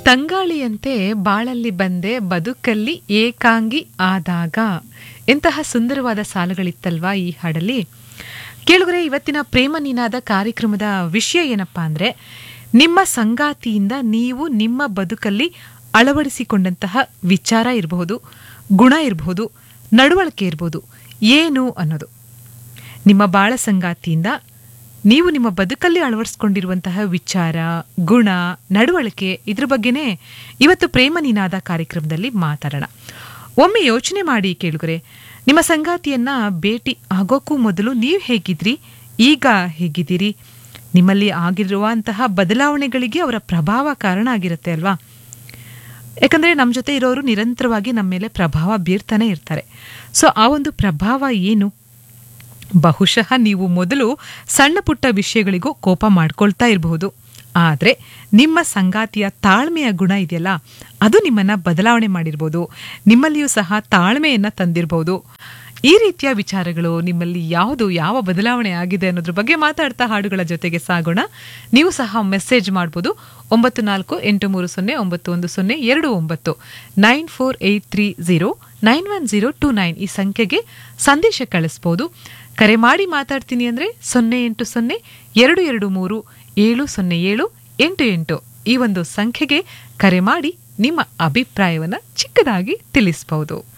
ತಂಗಾಳಿಯಂತೆ ಬಾಳಲ್ಲಿ ಬಂದೆ ಬದುಕಲ್ಲಿ ಏಕಾಂಗಿ ಆದಾಗ ಎಂತಹ ಸುಂದರವಾದ ಸಾಲುಗಳಿತ್ತಲ್ವಾ ಈ ಹಾಡಲ್ಲಿ ಕೇಳುಗರೆ ಇವತ್ತಿನ ಪ್ರೇಮ ನಿನಾದ ಕಾರ್ಯಕ್ರಮದ ವಿಷಯ ಏನಪ್ಪಾ ಅಂದ್ರೆ ನಿಮ್ಮ ಸಂಗಾತಿಯಿಂದ ನೀವು ನಿಮ್ಮ ಬದುಕಲ್ಲಿ ಅಳವಡಿಸಿಕೊಂಡಂತಹ ವಿಚಾರ ಇರಬಹುದು ಗುಣ ಇರಬಹುದು ನಡವಳಿಕೆ ಇರಬಹುದು ಏನು ಅನ್ನೋದು ನಿಮ್ಮ ಬಾಳ ಸಂಗಾತಿಯಿಂದ ನೀವು ನಿಮ್ಮ ಬದುಕಲ್ಲಿ ಅಳವಡಿಸ್ಕೊಂಡಿರುವಂತಹ ವಿಚಾರ ಗುಣ ನಡವಳಿಕೆ ಇದ್ರ ಬಗ್ಗೆನೇ ಇವತ್ತು ಪ್ರೇಮ ನಿನಾದ ಕಾರ್ಯಕ್ರಮದಲ್ಲಿ ಮಾತಾಡೋಣ ಒಮ್ಮೆ ಯೋಚನೆ ಮಾಡಿ ಕೇಳುಗರೆ ನಿಮ್ಮ ಸಂಗಾತಿಯನ್ನ ಭೇಟಿ ಆಗೋಕ್ಕೂ ಮೊದಲು ನೀವು ಹೇಗಿದ್ರಿ ಈಗ ಹೇಗಿದ್ದೀರಿ ನಿಮ್ಮಲ್ಲಿ ಆಗಿರುವಂತಹ ಬದಲಾವಣೆಗಳಿಗೆ ಅವರ ಪ್ರಭಾವ ಕಾರಣ ಆಗಿರುತ್ತೆ ಅಲ್ವಾ ಯಾಕಂದ್ರೆ ನಮ್ಮ ಜೊತೆ ಇರೋರು ನಿರಂತರವಾಗಿ ನಮ್ಮ ಮೇಲೆ ಪ್ರಭಾವ ಬೀರ್ತಾನೆ ಇರ್ತಾರೆ ಸೊ ಆ ಒಂದು ಪ್ರಭಾವ ಏನು ಬಹುಶಃ ನೀವು ಮೊದಲು ಸಣ್ಣ ಪುಟ್ಟ ವಿಷಯಗಳಿಗೂ ಕೋಪ ಮಾಡ್ಕೊಳ್ತಾ ಇರಬಹುದು ಆದರೆ ನಿಮ್ಮ ಸಂಗಾತಿಯ ತಾಳ್ಮೆಯ ಗುಣ ಇದೆಯಲ್ಲ ಅದು ನಿಮ್ಮನ್ನ ಬದಲಾವಣೆ ಮಾಡಿರ್ಬೋದು ನಿಮ್ಮಲ್ಲಿಯೂ ಸಹ ತಾಳ್ಮೆಯನ್ನ ತಂದಿರಬಹುದು ಈ ರೀತಿಯ ವಿಚಾರಗಳು ನಿಮ್ಮಲ್ಲಿ ಯಾವುದು ಯಾವ ಬದಲಾವಣೆ ಆಗಿದೆ ಅನ್ನೋದ್ರ ಬಗ್ಗೆ ಮಾತಾಡ್ತಾ ಹಾಡುಗಳ ಜೊತೆಗೆ ಸಾಗೋಣ ನೀವು ಸಹ ಮೆಸೇಜ್ ಮಾಡ್ಬೋದು ಒಂಬತ್ತು ನಾಲ್ಕು ಎಂಟು ಮೂರು ಸೊನ್ನೆ ಒಂಬತ್ತು ಒಂದು ಸೊನ್ನೆ ಎರಡು ಒಂಬತ್ತು nine four eight three zero nine one zero two nine ಈ ಸಂಖ್ಯೆಗೆ ಸಂದೇಶ ಕಳಿಸ್ಬೋದು ಕರೆ ಮಾಡಿ ಮಾತಾಡ್ತೀನಿ ಅಂದರೆ ಸೊನ್ನೆ ಎಂಟು ಸೊನ್ನೆ ಎರಡು ಎರಡು ಮೂರು ಏಳು ಸೊನ್ನೆ ಏಳು ಎಂಟು ಎಂಟು ಈ ಒಂದು ಸಂಖ್ಯೆಗೆ ಕರೆ ಮಾಡಿ ನಿಮ್ಮ ಅಭಿಪ್ರಾಯವನ್ನು ಚಿಕ್ಕದಾಗಿ ತಿಳಿಸಬಹುದು